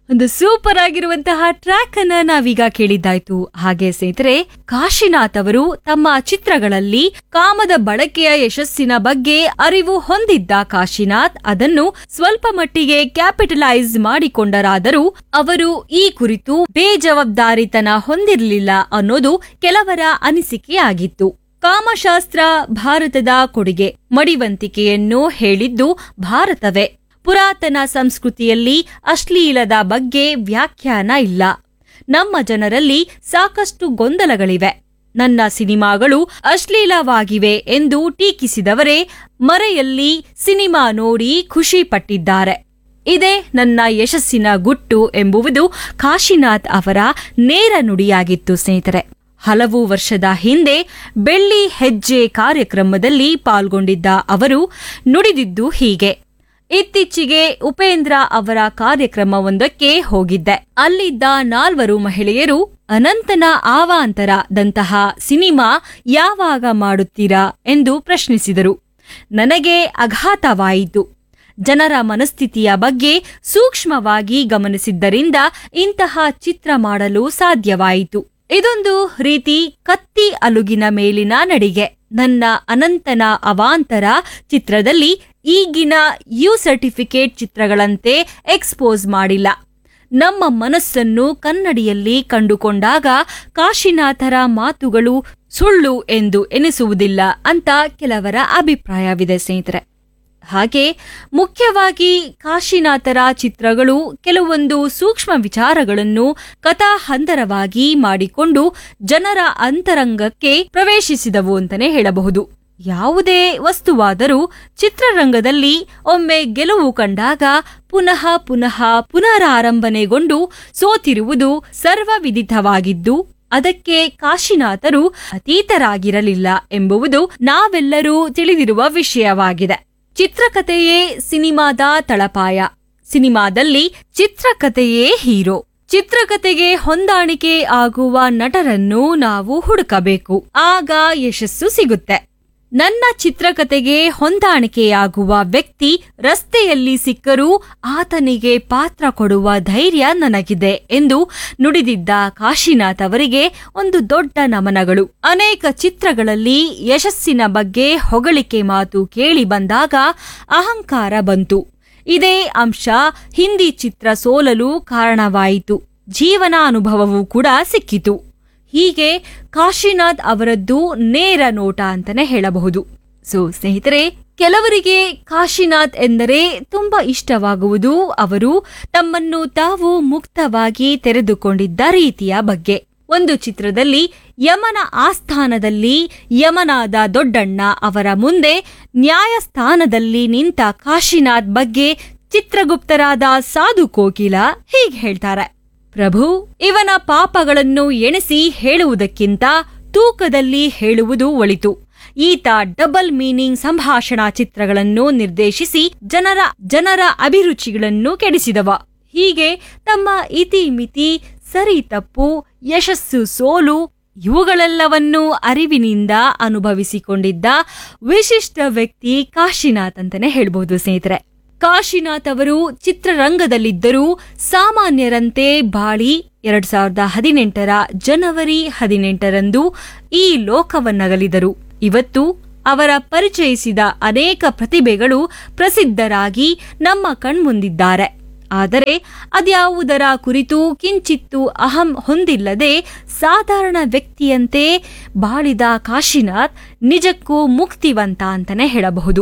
ಒಂದು ಸೂಪರ್ ಆಗಿರುವಂತಹ ಟ್ರ್ಯಾಕ್ ಅನ್ನ ನಾವೀಗ ಕೇಳಿದ್ದಾಯ್ತು ಹಾಗೆ ಸ್ನೇಹಿತರೆ ಕಾಶಿನಾಥ್ ಅವರು ತಮ್ಮ ಚಿತ್ರಗಳಲ್ಲಿ ಕಾಮದ ಬಳಕೆಯ ಯಶಸ್ಸಿನ ಬಗ್ಗೆ ಅರಿವು ಹೊಂದಿದ್ದ ಕಾಶಿನಾಥ್ ಅದನ್ನು ಸ್ವಲ್ಪ ಮಟ್ಟಿಗೆ ಕ್ಯಾಪಿಟಲೈಸ್ ಮಾಡಿಕೊಂಡರಾದರೂ ಅವರು ಈ ಕುರಿತು ಬೇಜವಾಬ್ದಾರಿತನ ಹೊಂದಿರಲಿಲ್ಲ ಅನ್ನೋದು ಕೆಲವರ ಅನಿಸಿಕೆಯಾಗಿತ್ತು ಕಾಮಶಾಸ್ತ್ರ ಭಾರತದ ಕೊಡುಗೆ ಮಡಿವಂತಿಕೆಯನ್ನು ಹೇಳಿದ್ದು ಭಾರತವೇ ಪುರಾತನ ಸಂಸ್ಕೃತಿಯಲ್ಲಿ ಅಶ್ಲೀಲದ ಬಗ್ಗೆ ವ್ಯಾಖ್ಯಾನ ಇಲ್ಲ ನಮ್ಮ ಜನರಲ್ಲಿ ಸಾಕಷ್ಟು ಗೊಂದಲಗಳಿವೆ ನನ್ನ ಸಿನಿಮಾಗಳು ಅಶ್ಲೀಲವಾಗಿವೆ ಎಂದು ಟೀಕಿಸಿದವರೇ ಮರೆಯಲ್ಲಿ ಸಿನಿಮಾ ನೋಡಿ ಖುಷಿ ಪಟ್ಟಿದ್ದಾರೆ ಇದೇ ನನ್ನ ಯಶಸ್ಸಿನ ಗುಟ್ಟು ಎಂಬುವುದು ಕಾಶಿನಾಥ್ ಅವರ ನೇರ ನುಡಿಯಾಗಿತ್ತು ಸ್ನೇಹಿತರೆ ಹಲವು ವರ್ಷದ ಹಿಂದೆ ಬೆಳ್ಳಿ ಹೆಜ್ಜೆ ಕಾರ್ಯಕ್ರಮದಲ್ಲಿ ಪಾಲ್ಗೊಂಡಿದ್ದ ಅವರು ನುಡಿದಿದ್ದು ಹೀಗೆ ಇತ್ತೀಚೆಗೆ ಉಪೇಂದ್ರ ಅವರ ಕಾರ್ಯಕ್ರಮವೊಂದಕ್ಕೆ ಹೋಗಿದ್ದೆ ಅಲ್ಲಿದ್ದ ನಾಲ್ವರು ಮಹಿಳೆಯರು ಅನಂತನ ಆವಾಂತರದಂತಹ ಸಿನಿಮಾ ಯಾವಾಗ ಮಾಡುತ್ತೀರಾ ಎಂದು ಪ್ರಶ್ನಿಸಿದರು ನನಗೆ ಅಘಾತವಾಯಿತು ಜನರ ಮನಸ್ಥಿತಿಯ ಬಗ್ಗೆ ಸೂಕ್ಷ್ಮವಾಗಿ ಗಮನಿಸಿದ್ದರಿಂದ ಇಂತಹ ಚಿತ್ರ ಮಾಡಲು ಸಾಧ್ಯವಾಯಿತು ಇದೊಂದು ರೀತಿ ಕತ್ತಿ ಅಲುಗಿನ ಮೇಲಿನ ನಡಿಗೆ ನನ್ನ ಅನಂತನ ಅವಾಂತರ ಚಿತ್ರದಲ್ಲಿ ಈಗಿನ ಯು ಸರ್ಟಿಫಿಕೇಟ್ ಚಿತ್ರಗಳಂತೆ ಎಕ್ಸ್ಪೋಸ್ ಮಾಡಿಲ್ಲ ನಮ್ಮ ಮನಸ್ಸನ್ನು ಕನ್ನಡಿಯಲ್ಲಿ ಕಂಡುಕೊಂಡಾಗ ಕಾಶಿನಾಥರ ಮಾತುಗಳು ಸುಳ್ಳು ಎಂದು ಎನಿಸುವುದಿಲ್ಲ ಅಂತ ಕೆಲವರ ಅಭಿಪ್ರಾಯವಿದೆ ಸ್ನೇಹಿತರೆ ಹಾಗೆ ಮುಖ್ಯವಾಗಿ ಕಾಶಿನಾಥರ ಚಿತ್ರಗಳು ಕೆಲವೊಂದು ಸೂಕ್ಷ್ಮ ವಿಚಾರಗಳನ್ನು ಕಥಾಹಂದರವಾಗಿ ಮಾಡಿಕೊಂಡು ಜನರ ಅಂತರಂಗಕ್ಕೆ ಪ್ರವೇಶಿಸಿದವು ಅಂತಾನೆ ಹೇಳಬಹುದು ಯಾವುದೇ ವಸ್ತುವಾದರೂ ಚಿತ್ರರಂಗದಲ್ಲಿ ಒಮ್ಮೆ ಗೆಲುವು ಕಂಡಾಗ ಪುನಃ ಪುನಃ ಪುನರಾರಂಭನೆಗೊಂಡು ಸೋತಿರುವುದು ಸರ್ವವಿದಿತವಾಗಿದ್ದು ಅದಕ್ಕೆ ಕಾಶಿನಾಥರು ಅತೀತರಾಗಿರಲಿಲ್ಲ ಎಂಬುವುದು ನಾವೆಲ್ಲರೂ ತಿಳಿದಿರುವ ವಿಷಯವಾಗಿದೆ ಚಿತ್ರಕಥೆಯೇ ಸಿನಿಮಾದ ತಳಪಾಯ ಸಿನಿಮಾದಲ್ಲಿ ಚಿತ್ರಕಥೆಯೇ ಹೀರೋ ಚಿತ್ರಕಥೆಗೆ ಹೊಂದಾಣಿಕೆ ಆಗುವ ನಟರನ್ನು ನಾವು ಹುಡುಕಬೇಕು ಆಗ ಯಶಸ್ಸು ಸಿಗುತ್ತೆ ನನ್ನ ಚಿತ್ರಕಥೆಗೆ ಹೊಂದಾಣಿಕೆಯಾಗುವ ವ್ಯಕ್ತಿ ರಸ್ತೆಯಲ್ಲಿ ಸಿಕ್ಕರೂ ಆತನಿಗೆ ಪಾತ್ರ ಕೊಡುವ ಧೈರ್ಯ ನನಗಿದೆ ಎಂದು ನುಡಿದಿದ್ದ ಕಾಶಿನಾಥ್ ಅವರಿಗೆ ಒಂದು ದೊಡ್ಡ ನಮನಗಳು ಅನೇಕ ಚಿತ್ರಗಳಲ್ಲಿ ಯಶಸ್ಸಿನ ಬಗ್ಗೆ ಹೊಗಳಿಕೆ ಮಾತು ಕೇಳಿ ಬಂದಾಗ ಅಹಂಕಾರ ಬಂತು ಇದೇ ಅಂಶ ಹಿಂದಿ ಚಿತ್ರ ಸೋಲಲು ಕಾರಣವಾಯಿತು ಜೀವನಾನುಭವವೂ ಕೂಡ ಸಿಕ್ಕಿತು ಹೀಗೆ ಕಾಶಿನಾಥ್ ಅವರದ್ದು ನೇರ ನೋಟ ಅಂತಾನೆ ಹೇಳಬಹುದು ಸೊ ಸ್ನೇಹಿತರೆ ಕೆಲವರಿಗೆ ಕಾಶಿನಾಥ್ ಎಂದರೆ ತುಂಬಾ ಇಷ್ಟವಾಗುವುದು ಅವರು ತಮ್ಮನ್ನು ತಾವು ಮುಕ್ತವಾಗಿ ತೆರೆದುಕೊಂಡಿದ್ದ ರೀತಿಯ ಬಗ್ಗೆ ಒಂದು ಚಿತ್ರದಲ್ಲಿ ಯಮನ ಆಸ್ಥಾನದಲ್ಲಿ ಯಮನಾದ ದೊಡ್ಡಣ್ಣ ಅವರ ಮುಂದೆ ನ್ಯಾಯಸ್ಥಾನದಲ್ಲಿ ನಿಂತ ಕಾಶಿನಾಥ್ ಬಗ್ಗೆ ಚಿತ್ರಗುಪ್ತರಾದ ಸಾಧು ಕೋಕಿಲ ಹೀಗೆ ಹೇಳ್ತಾರೆ ಪ್ರಭು ಇವನ ಪಾಪಗಳನ್ನು ಎಣಿಸಿ ಹೇಳುವುದಕ್ಕಿಂತ ತೂಕದಲ್ಲಿ ಹೇಳುವುದು ಒಳಿತು ಈತ ಡಬಲ್ ಮೀನಿಂಗ್ ಸಂಭಾಷಣಾ ಚಿತ್ರಗಳನ್ನು ನಿರ್ದೇಶಿಸಿ ಜನರ ಜನರ ಅಭಿರುಚಿಗಳನ್ನು ಕೆಡಿಸಿದವ ಹೀಗೆ ತಮ್ಮ ಇತಿಮಿತಿ ಸರಿ ತಪ್ಪು ಯಶಸ್ಸು ಸೋಲು ಇವುಗಳೆಲ್ಲವನ್ನೂ ಅರಿವಿನಿಂದ ಅನುಭವಿಸಿಕೊಂಡಿದ್ದ ವಿಶಿಷ್ಟ ವ್ಯಕ್ತಿ ಕಾಶಿನಾಥ್ ಅಂತಾನೆ ಹೇಳ್ಬಹುದು ಸ್ನೇಹಿತರೆ ಕಾಶಿನಾಥ್ ಅವರು ಚಿತ್ರರಂಗದಲ್ಲಿದ್ದರೂ ಸಾಮಾನ್ಯರಂತೆ ಬಾಳಿ ಎರಡ್ ಸಾವಿರದ ಹದಿನೆಂಟರ ಜನವರಿ ಹದಿನೆಂಟರಂದು ಈ ಲೋಕವನ್ನಗಲಿದರು ಇವತ್ತು ಅವರ ಪರಿಚಯಿಸಿದ ಅನೇಕ ಪ್ರತಿಭೆಗಳು ಪ್ರಸಿದ್ಧರಾಗಿ ನಮ್ಮ ಕಣ್ಮುಂದಿದ್ದಾರೆ ಆದರೆ ಅದ್ಯಾವುದರ ಕುರಿತು ಕಿಂಚಿತ್ತು ಅಹಂ ಹೊಂದಿಲ್ಲದೆ ಸಾಧಾರಣ ವ್ಯಕ್ತಿಯಂತೆ ಬಾಳಿದ ಕಾಶಿನಾಥ್ ನಿಜಕ್ಕೂ ಮುಕ್ತಿವಂತ ಅಂತಾನೆ ಹೇಳಬಹುದು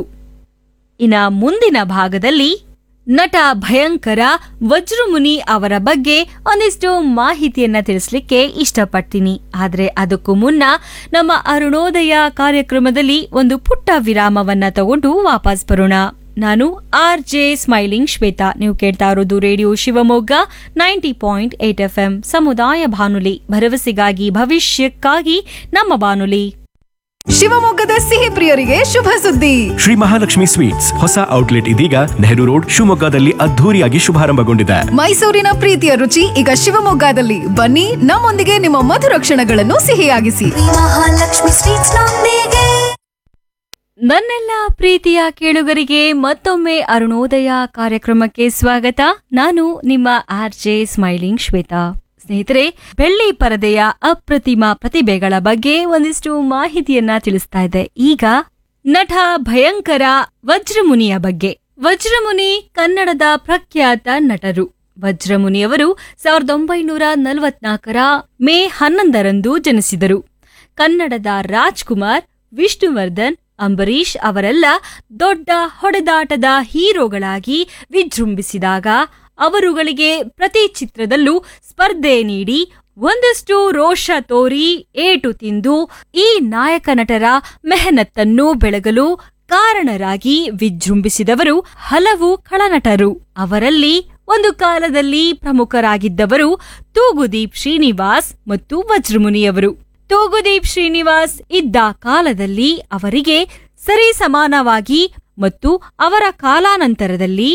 ಇನ್ನ ಮುಂದಿನ ಭಾಗದಲ್ಲಿ ನಟ ಭಯಂಕರ ವಜ್ರಮುನಿ ಅವರ ಬಗ್ಗೆ ಒಂದಿಷ್ಟು ಮಾಹಿತಿಯನ್ನ ತಿಳಿಸ್ಲಿಕ್ಕೆ ಇಷ್ಟಪಡ್ತೀನಿ ಆದ್ರೆ ಅದಕ್ಕೂ ಮುನ್ನ ನಮ್ಮ ಅರುಣೋದಯ ಕಾರ್ಯಕ್ರಮದಲ್ಲಿ ಒಂದು ಪುಟ್ಟ ವಿರಾಮವನ್ನ ತಗೊಂಡು ವಾಪಸ್ ಬರೋಣ ನಾನು ಆರ್ ಜೆ ಸ್ಮೈಲಿಂಗ್ ಶ್ವೇತಾ ನೀವು ಕೇಳ್ತಾ ಇರೋದು radio Shivamogga ninety point eight F M ಸಮುದಾಯ ಬಾನುಲಿ ಭರವಸೆಗಾಗಿ ಭವಿಷ್ಯಕ್ಕಾಗಿ ನಮ್ಮ ಬಾನುಲಿ ಶಿವಮೊಗ್ಗದ ಸಿಹಿ ಪ್ರಿಯರಿಗೆ ಶುಭ ಸುದ್ದಿ ಶ್ರೀ ಮಹಾಲಕ್ಷ್ಮಿ ಸ್ವೀಟ್ಸ್ ಹೊಸ ಔಟ್ಲೆಟ್ ಇದೀಗ ನೆಹರು ರೋಡ್ ಶಿವಮೊಗ್ಗದಲ್ಲಿ ಅದ್ಧೂರಿಯಾಗಿ ಶುಭಾರಂಭಗೊಂಡಿದೆ ಮೈಸೂರಿನ ಪ್ರೀತಿಯ ರುಚಿ ಈಗ ಶಿವಮೊಗ್ಗದಲ್ಲಿ ಬನ್ನಿ ನಮ್ಮೊಂದಿಗೆ ನಿಮ್ಮ ಮಧುರ ಕ್ಷಣಗಳನ್ನು ಸಿಹಿಯಾಗಿಸಿ ಮಹಾಲಕ್ಷ್ಮಿ ಸ್ವೀಟ್ಸ್ ನೊಂದಿಗೆ ನನ್ನೆಲ್ಲ ಪ್ರೀತಿಯ ಕೇಳುಗರಿಗೆ ಮತ್ತೊಮ್ಮೆ ಅರುಣೋದಯ ಕಾರ್ಯಕ್ರಮಕ್ಕೆ ಸ್ವಾಗತ ನಾನು ನಿಮ್ಮ ಆರ್ ಜೆ ಸ್ಮೈಲಿಂಗ್ ಶ್ವೇತಾ ಸ್ನೇಹಿತರೆ ಬೆಳ್ಳಿ ಪರದೆಯ ಅಪ್ರತಿಮ ಪ್ರತಿಭೆಗಳ ಬಗ್ಗೆ ಒಂದಿಷ್ಟು ಮಾಹಿತಿಯನ್ನ ತಿಳಿಸ್ತಾ ಇದ್ದೆ ಈಗ ನಟ ಭಯಂಕರ ವಜ್ರಮುನಿಯ ಬಗ್ಗೆ ವಜ್ರಮುನಿ ಕನ್ನಡದ ಪ್ರಖ್ಯಾತ ನಟರು ವಜ್ರಮುನಿಯವರು ಸಾವಿರದ ಒಂಬೈನೂರ ನಲವತ್ನಾಲ್ಕರ ಮೇ ಹನ್ನೊಂದರಂದು ಜನಿಸಿದರು ಕನ್ನಡದ ರಾಜ್ಕುಮಾರ್ ವಿಷ್ಣುವರ್ಧನ್ ಅಂಬರೀಷ್ ಅವರೆಲ್ಲ ದೊಡ್ಡ ಹೊಡೆದಾಟದ ಹೀರೋಗಳಾಗಿ ವಿಜೃಂಭಿಸಿದಾಗ ಅವರುಗಳಿಗೆ ಪ್ರತಿ ಚಿತ್ರದಲ್ಲೂ ಸ್ಪರ್ಧೆ ನೀಡಿ ಒಂದಷ್ಟು ರೋಷ ತೋರಿ ಏಟು ತಿಂದು ಈ ನಾಯಕ ನಟರ ಮೆಹನತ್ತನ್ನು ಬೆಳಗಲು ಕಾರಣರಾಗಿ ವಿಜೃಂಭಿಸಿದವರು ಹಲವು ಖಳನಟರು ಅವರಲ್ಲಿ ಒಂದು ಕಾಲದಲ್ಲಿ ಪ್ರಮುಖರಾಗಿದ್ದವರು ತೂಗುದೀಪ್ ಶ್ರೀನಿವಾಸ್ ಮತ್ತು ವಜ್ರಮುನಿಯವರು ತೂಗುದೀಪ್ ಶ್ರೀನಿವಾಸ್ ಇದ್ದ ಕಾಲದಲ್ಲಿ ಅವರಿಗೆ ಸರಿ ಸಮಾನವಾಗಿ ಮತ್ತು ಅವರ ಕಾಲಾನಂತರದಲ್ಲಿ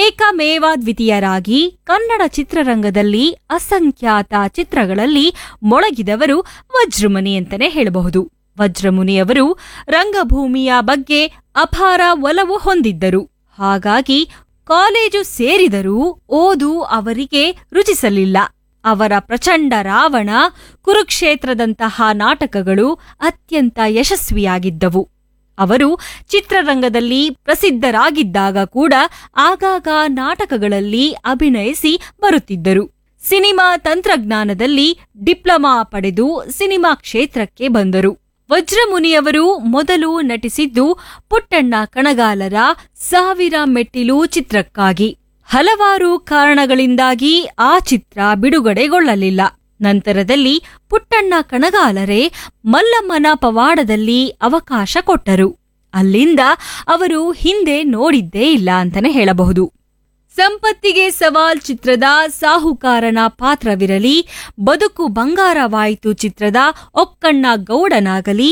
ಏಕಮೇವಾದ್ವಿತೀಯರಾಗಿ ಕನ್ನಡ ಚಿತ್ರರಂಗದಲ್ಲಿ ಅಸಂಖ್ಯಾತ ಚಿತ್ರಗಳಲ್ಲಿ ಮೊಳಗಿದವರು ವಜ್ರಮುನಿ ಅಂತಾನೆ ಹೇಳಬಹುದು ವಜ್ರಮುನಿಯವರು ರಂಗಭೂಮಿಯ ಬಗ್ಗೆ ಅಪಾರ ಒಲವು ಹೊಂದಿದ್ದರು ಹಾಗಾಗಿ ಕಾಲೇಜು ಸೇರಿದರೂ ಓದು ಅವರಿಗೆ ರುಚಿಸಲಿಲ್ಲ ಅವರ ಪ್ರಚಂಡ ರಾವಣ ಕುರುಕ್ಷೇತ್ರದಂತಹ ನಾಟಕಗಳು ಅತ್ಯಂತ ಯಶಸ್ವಿಯಾಗಿದ್ದವು ಅವರು ಚಿತ್ರರಂಗದಲ್ಲಿ ಪ್ರಸಿದ್ಧರಾಗಿದ್ದಾಗ ಕೂಡ ಆಗಾಗ ನಾಟಕಗಳಲ್ಲಿ ಅಭಿನಯಿಸಿ ಬರುತ್ತಿದ್ದರು ಸಿನಿಮಾ ತಂತ್ರಜ್ಞಾನದಲ್ಲಿ ಡಿಪ್ಲೊಮಾ ಪಡೆದು ಸಿನಿಮಾ ಕ್ಷೇತ್ರಕ್ಕೆ ಬಂದರು ವಜ್ರಮುನಿಯವರು ಮೊದಲು ನಟಿಸಿದ್ದು ಪುಟ್ಟಣ್ಣ ಕಣಗಾಲರ ಸಾವಿರ ಮೆಟ್ಟಿಲು ಚಿತ್ರಕ್ಕಾಗಿ ಹಲವಾರು ಕಾರಣಗಳಿಂದಾಗಿ ಆ ಚಿತ್ರ ಬಿಡುಗಡೆಗೊಳ್ಳಲಿಲ್ಲ ನಂತರದಲ್ಲಿ ಪುಟ್ಟಣ್ಣ ಕಣಗಾಲರೆ ಮಲ್ಲಮ್ಮನ ಪವಾಡದಲ್ಲಿ ಅವಕಾಶ ಕೊಟ್ಟರು ಅಲ್ಲಿಂದ ಅವರು ಹಿಂದೆ ನೋಡಿದ್ದೇ ಇಲ್ಲ ಅಂತಾನೆ ಹೇಳಬಹುದು ಸಂಪತ್ತಿಗೆ ಸವಾಲ್ ಚಿತ್ರದ ಸಾಹುಕಾರನ ಪಾತ್ರವಿರಲಿ ಬದುಕು ಬಂಗಾರವಾಯಿತು ಚಿತ್ರದ ಒಕ್ಕಣ್ಣ ಗೌಡನಾಗಲಿ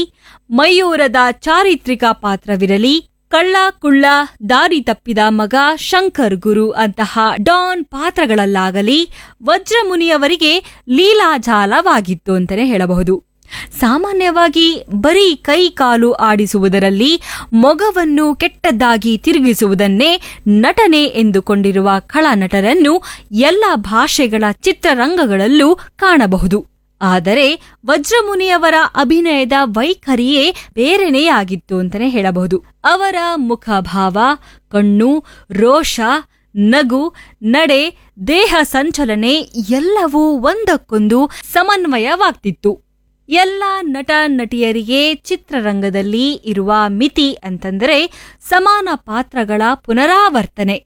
ಮಯೂರದ ಚಾರಿತ್ರಿಕ ಪಾತ್ರವಿರಲಿ ಕಳ್ಳ ಕುಳ್ಳ ದಾರಿ ತಪ್ಪಿದ ಮಗ ಶಂಕರ್ ಗುರು ಅಂತಹ ಡಾನ್ ಪಾತ್ರಗಳಲ್ಲಾಗಲಿ ವಜ್ರಮುನಿಯವರಿಗೆ ಲೀಲಾಜಾಲವಾಗಿತ್ತು ಅಂತಾನೆ ಹೇಳಬಹುದು ಸಾಮಾನ್ಯವಾಗಿ ಬರೀ ಕೈ ಕಾಲು ಆಡಿಸುವುದರಲ್ಲಿ ಮೊಗವನ್ನು ಕೆಟ್ಟದ್ದಾಗಿ ತಿರುಗಿಸುವುದನ್ನೇ ನಟನೆ ಎಂದುಕೊಂಡಿರುವ ಖಳನಟರನ್ನು ಎಲ್ಲ ಭಾಷೆಗಳ ಚಿತ್ರರಂಗಗಳಲ್ಲೂ ಕಾಣಬಹುದು ಆದರೆ ವಜ್ರಮುನಿಯವರ ಅಭಿನಯದ ವೈಖರಿಯೇ ಬೇರೆನೇ ಆಗಿತ್ತು ಅಂತಾನೆ ಹೇಳಬಹುದು ಅವರ ಮುಖಭಾವ ಕಣ್ಣು ರೋಷ ನಗು ನಡೆ ದೇಹ ಸಂಚಲನೆ ಎಲ್ಲವೂ ಒಂದಕ್ಕೊಂದು ಸಮನ್ವಯವಾಗ್ತಿತ್ತು ಎಲ್ಲ ನಟ ನಟಿಯರಿಗೆ ಚಿತ್ರರಂಗದಲ್ಲಿ ಇರುವ ಮಿತಿ ಅಂತಂದರೆ ಸಮಾನ ಪಾತ್ರಗಳ ಪುನರಾವರ್ತನೆ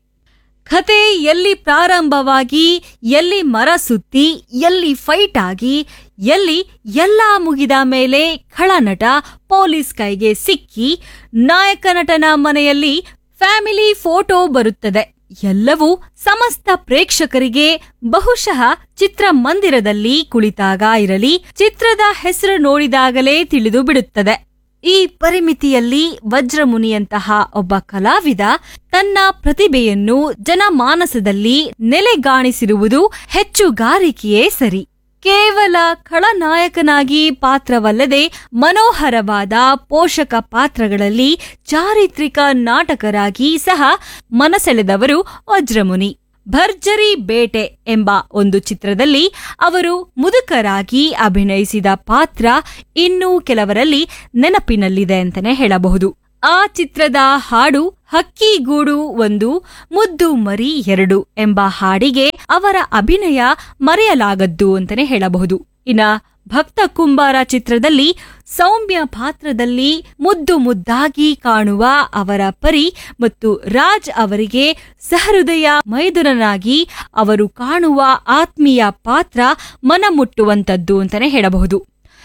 ಕತೆ ಎಲ್ಲಿ ಪ್ರಾರಂಭವಾಗಿ ಎಲ್ಲಿ ಮರ ಸುತ್ತಿ ಎಲ್ಲಿ ಫೈಟ್ ಆಗಿ ಎಲ್ಲಿ ಎಲ್ಲ ಮುಗಿದ ಮೇಲೆ ಖಳನಟ ಪೊಲೀಸ್ ಕೈಗೆ ಸಿಕ್ಕಿ ನಾಯಕ ನಟನ ಮನೆಯಲ್ಲಿ ಫ್ಯಾಮಿಲಿ ಫೋಟೋ ಬರುತ್ತದೆ ಎಲ್ಲವೂ ಸಮಸ್ತ ಪ್ರೇಕ್ಷಕರಿಗೆ ಬಹುಶಃ ಚಿತ್ರಮಂದಿರದಲ್ಲಿ ಕುಳಿತಾಗ ಇರಲಿ ಚಿತ್ರದ ಹೆಸರು ನೋಡಿದಾಗಲೇ ತಿಳಿದು ಬಿಡುತ್ತದೆ ಈ ಪರಿಮಿತಿಯಲ್ಲಿ ವಜ್ರಮುನಿಯಂತಹ ಒಬ್ಬ ಕಲಾವಿದ ತನ್ನ ಪ್ರತಿಭೆಯನ್ನು ಜನಮಾನಸದಲ್ಲಿ ನೆಲೆಗಾಣಿಸಿರುವುದು ಹೆಚ್ಚುಗಾರಿಕೆಯೇ ಸರಿ ಕೇವಲ ಖಳನಾಯಕನಾಗಿ ಪಾತ್ರವಲ್ಲದೆ ಮನೋಹರವಾದ ಪೋಷಕ ಪಾತ್ರಗಳಲ್ಲಿ ಚಾರಿತ್ರಿಕ ನಾಟಕರಾಗಿ ಸಹ ಮನಸೆಳೆದವರು ವಜ್ರಮುನಿ ಭರ್ಜರಿ ಬೇಟೆ ಎಂಬ ಒಂದು ಚಿತ್ರದಲ್ಲಿ ಅವರು ಮುದುಕರಾಗಿ ಅಭಿನಯಿಸಿದ ಪಾತ್ರ ಇನ್ನೂ ಕೆಲವರಲ್ಲಿ ನೆನಪಿನಲ್ಲಿದೆ ಅಂತಾನೆ ಹೇಳಬಹುದು ಆ ಚಿತ್ರದ ಹಾಡು ಹಕ್ಕಿಗೂಡು ಒಂದು ಮುದ್ದು ಮರಿ ಎರಡು ಎಂಬ ಹಾಡಿಗೆ ಅವರ ಅಭಿನಯ ಮರೆಯಲಾಗದ್ದು ಅಂತಾನೆ ಹೇಳಬಹುದು ಇನ್ನ ಭಕ್ತ ಕುಂಬಾರ ಚಿತ್ರದಲ್ಲಿ ಸೌಮ್ಯ ಪಾತ್ರದಲ್ಲಿ ಮುದ್ದು ಮುದ್ದಾಗಿ ಕಾಣುವ ಅವರ ಪರಿ ಮತ್ತು ರಾಜ್ ಅವರಿಗೆ ಸಹೃದಯ ಮೈದುನನಾಗಿ ಅವರು ಕಾಣುವ ಆತ್ಮೀಯ ಪಾತ್ರ ಮನಮುಟ್ಟುವಂತದ್ದು ಅಂತಾನೆ ಹೇಳಬಹುದು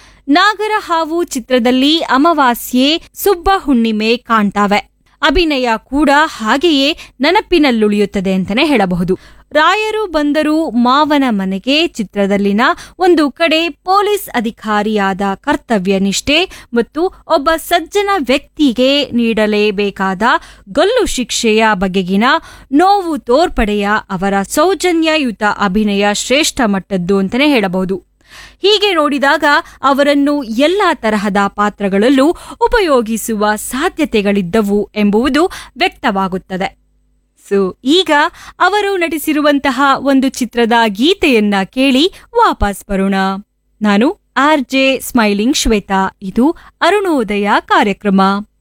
ನಾಗರ ಹಾವು ಚಿತ್ರದಲ್ಲಿ ಅಮಾವಾಸ್ಯೆ ಸುಬ್ಬ ಹುಣ್ಣಿಮೆ ಕಾಣ್ತಾವೆ ಅಭಿನಯ ಕೂಡ ಹಾಗೆಯೇ ನೆನಪಿನಲ್ಲುಳಿಯುತ್ತದೆ ಅಂತಾನೆ ಹೇಳಬಹುದು ರಾಯರು ಬಂದರು ಮಾವನ ಮನೆಗೆ ಚಿತ್ರದಲ್ಲಿನ ಒಂದು ಕಡೆ ಪೊಲೀಸ್ ಅಧಿಕಾರಿಯಾದ ಕರ್ತವ್ಯ ನಿಷ್ಠೆ ಮತ್ತು ಒಬ್ಬ ಸಜ್ಜನ ವ್ಯಕ್ತಿಗೆ ನೀಡಲೇಬೇಕಾದ ಗಲ್ಲು ಶಿಕ್ಷೆಯ ಬಗೆಗಿನ ನೋವು ತೋರ್ಪಡೆಯ ಅವರ ಸೌಜನ್ಯಯುತ ಅಭಿನಯ ಶ್ರೇಷ್ಠ ಮಟ್ಟದ್ದು ಅಂತಾನೆ ಹೇಳಬಹುದು ಹೀಗೆ ನೋಡಿದಾಗ ಅವರನ್ನು ಎಲ್ಲಾ ತರಹದ ಪಾತ್ರಗಳಲ್ಲೂ ಉಪಯೋಗಿಸುವ ಸಾಧ್ಯತೆಗಳಿದ್ದವು ಎಂಬುದು ವ್ಯಕ್ತವಾಗುತ್ತದೆ ಸೊ ಈಗ ಅವರು ನಟಿಸಿರುವಂತಹ ಒಂದು ಚಿತ್ರದ ಗೀತೆಯನ್ನ ಕೇಳಿ ವಾಪಸ್ ಬರೋಣ ನಾನು ಆರ್ ಜೆ ಸ್ಮೈಲಿಂಗ್ ಶ್ವೇತಾ ಇದು ಅರುಣೋದಯ ಕಾರ್ಯಕ್ರಮ